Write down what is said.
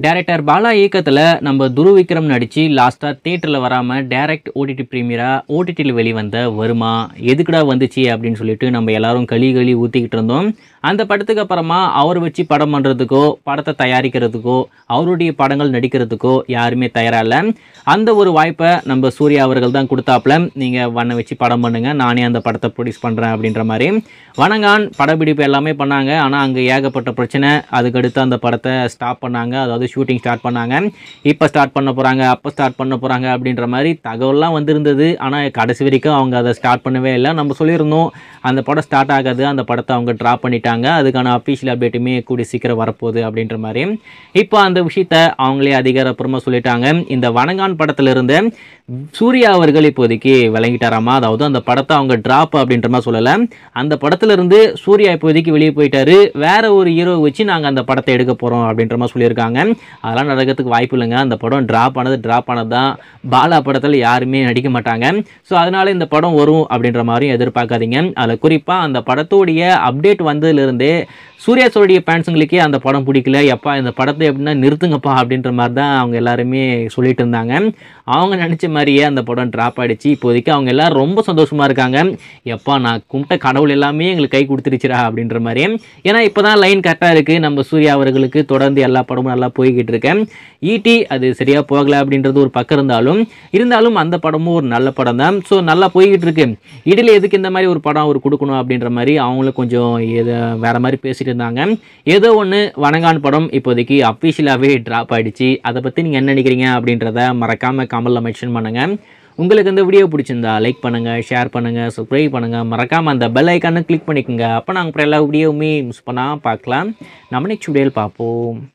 director Bala இயக்கத்தில் நம்ம துரு விக்ரம் நடித்து லாஸ்ட்டாக தேட்டரில் வராமல் டைரக்ட் ஓடிடி ப்ரீமியராக ஓடிடியில் வெளிவந்த வருமா எதுக்குடா வந்துச்சு அப்படின்னு சொல்லிட்டு நம்ம எல்லாரும் களி களி ஊற்றிக்கிட்டு இருந்தோம் அந்த படத்துக்கு அப்புறமா அவர் வச்சு படம் பண்ணுறதுக்கோ படத்தை தயாரிக்கிறதுக்கோ அவருடைய படங்கள் நடிக்கிறதுக்கோ யாருமே தயாராக இல்லை அந்த ஒரு வாய்ப்பை நம்ம சூர்யா அவர்கள் தான் கொடுத்தாப்புல நீங்கள் வண்ணை வச்சு படம் பண்ணுங்கள் நானே அந்த படத்தை ப்ரொடியூஸ் பண்ணுறேன் அப்படின்ற மாதிரி வணங்கான் படப்பிடிப்பு எல்லாமே பண்ணாங்க ஆனால் அங்கே ஏகப்பட்ட பிரச்சனை அதுக்கடுத்து அந்த படத்தை ஸ்டாப் பண்ணாங்க அதாவது ஷூட்டிங் ஸ்டார்ட் பண்ணாங்க இப்போ ஸ்டார்ட் பண்ண போகிறாங்க அப்போ ஸ்டார்ட் பண்ண போகிறாங்க அப்படின்ற மாதிரி தகவல்லாம் வந்திருந்தது ஆனால் கடைசி வரைக்கும் அவங்க அதை ஸ்டார்ட் பண்ணவே இல்லை நம்ம சொல்லியிருந்தோம் அந்த படம் ஸ்டார்ட் ஆகாது அந்த படத்தை அவங்க ட்ராப் பண்ணிட்டாங்க அதுக்கான அஃபீஷியல் அப்டேட்டுமே கூடி சீக்கிரம் வரப்போகுது அப்படின்ற மாதிரி இப்போ அந்த விஷயத்த அவங்களே அதிகாரப்பூர்வமாக சொல்லிட்டாங்க இந்த வணங்கான் படத்துல இருந்து சூர்யா அவர்கள் இப்போதைக்கு விளங்கிட்டாராமா அதாவது அந்த படத்தை அவங்க ட்ராப் அப்படின்ற மாதிரி சொல்லலை அந்த படத்துல இருந்து சூர்யா இப்போதைக்கு வெளியே போயிட்டாரு வேற ஒரு ஹீரோ வச்சு நாங்கள் அந்த படத்தை எடுக்க போகிறோம் அப்படின்ற மாதிரி சொல்லியிருக்காங்க அதெல்லாம் நடக்கிறதுக்கு வாய்ப்பு இல்லைங்க அந்த படம் ட்ராப் ஆனது ட்ராப் ஆனது தான் பாலா படத்தில் யாருமே நடிக்க மாட்டாங்க ஸோ அதனால இந்த படம் வரும் அப்படின்ற மாதிரியும் எதிர்பார்க்காதீங்க அதில் குறிப்பாக அந்த படத்தோடைய அப்டேட் வந்ததுலேருந்தே சூர்யா சோடைய ஃபேன்ஸுங்களுக்கே அந்த படம் பிடிக்கல எப்பா இந்த படத்தை எப்படின்னா நிறுத்துங்கப்பா அப்படின்ற மாதிரி தான் அவங்க எல்லாருமே சொல்லிட்டு இருந்தாங்க அவங்க நினச்ச மாதிரியே அந்த படம் ட்ராப் ஆகிடுச்சு இப்போதைக்கு அவங்க எல்லாரும் ரொம்ப சந்தோஷமாக இருக்காங்க எப்பா நான் கும்பிட்ட கடவுள் எல்லாமே எங்களுக்கு கை கொடுத்துருச்சுடா அப்படின்ற மாதிரி ஏன்னா இப்போ தான் லைன் கரெக்டாக இருக்குது நம்ம சூர்யா அவர்களுக்கு தொடர்ந்து எல்லா படமும் நல்லா போய்கிட்டு இருக்கேன் ஈட்டி அது சரியாக போகலை அப்படின்றது ஒரு பக்கம் இருந்தாலும் இருந்தாலும் அந்த படமும் ஒரு நல்ல படம் தான் ஸோ நல்லா போய்கிட்டு இருக்கு இடையில எதுக்கு இந்த மாதிரி ஒரு படம் அவர் கொடுக்கணும் அப்படின்ற மாதிரி அவங்களும் கொஞ்சம் எதை வேற மாதிரி பேசிட்டு இருந்தாங்க ஏதோ ஒன்று வணங்கான் படம் இப்போதைக்கு அஃபிஷியலாகவே ட்ராப் ஆயிடுச்சு அதை பற்றி நீங்கள் என்ன நினைக்கிறீங்க அப்படின்றத மறக்காமல் கமலில் மென்ஷன் பண்ணுங்கள் உங்களுக்கு இந்த வீடியோ பிடிச்சிருந்தா லைக் பண்ணுங்கள் ஷேர் பண்ணுங்கள் சப்ஸ்கிரைப் பண்ணுங்கள் மறக்காமல் அந்த பெல் ஐக்கானை கிளிக் பண்ணிக்கோங்க அப்போ நாங்கள் அப்புறம் எல்லா வீடியோவுமே மிஸ் பண்ணால் பார்க்கலாம் நம்ம நெக்ஸ்ட் வீடியோவில் பார்ப்போம்